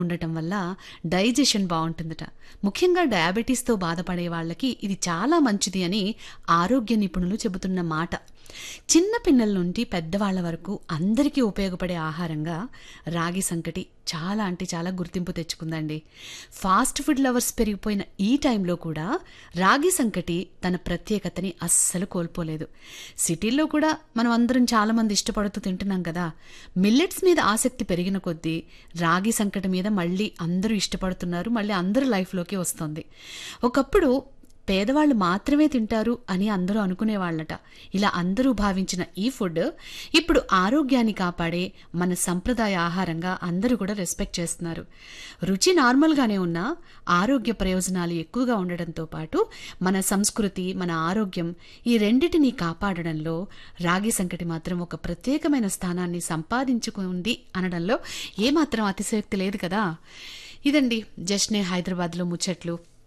ఉండటం వల్ల డైజెషన్ బావుంటుందట. ముఖ్యంగా డయాబెటిస్‌తో బాధపడే వాళ్ళకి ఇది చాలా మంచిది అని ఆరోగ్య నిపుణులు చెబుతున్న మాట. చిన్న పిల్లల నుండి పెద్దవాళ్ళ వరకు అందరికీ ఉపయోగపడే ఆహారంగా రాగి సంకటి చాలా అంటే చాలా గుర్తింపు తెచ్చుకుందండి. ఫాస్ట్ ఫుడ్ లవర్స్ పెరిగిపోయిన ఈ టైంలో కూడా రాగి సంకటి తన ప్రత్యేకతని అస్సలు కోల్పోలేదు. సిటీల్లో కూడా మనం అందరం చాలా మంది ఇష్టపడుతూ తింటున్నాం కదా! మిల్లెట్స్ మీద ఆసక్తి పెరిగిన కొద్దీ రాగి సంకటి మీద మళ్ళీ అందరూ ఇష్టపడుతున్నారు. మళ్ళీ అందరి లైఫ్‌లోకి వస్తోంది. ఒకప్పుడు పేదవాళ్ళు మాత్రమే తింటారు అని అందరూ అనుకునేవాళ్ళట. ఇలా అందరూ భావించిన ఈ ఫుడ్ ఇప్పుడు ఆరోగ్యాన్ని కాపాడే మన సంప్రదాయ ఆహారంగా అందరూ కూడా రెస్పెక్ట్ చేస్తున్నారు. రుచి నార్మల్‌గానే ఉన్నా ఆరోగ్య ప్రయోజనాలు ఎక్కువగా ఉండడంతో పాటు మన సంస్కృతి, మన ఆరోగ్యం ఈ రెండిటిని కాపాడడంలో రాగి సంకటి మాత్రం ఒక ప్రత్యేకమైన స్థానాన్ని సంపాదించుకుంది అనడంలో ఏమాత్రం అతిశయోక్తి లేదు కదా! ఇదండి జశ్నే హైదరాబాద్‌లో ముచ్చట్లు.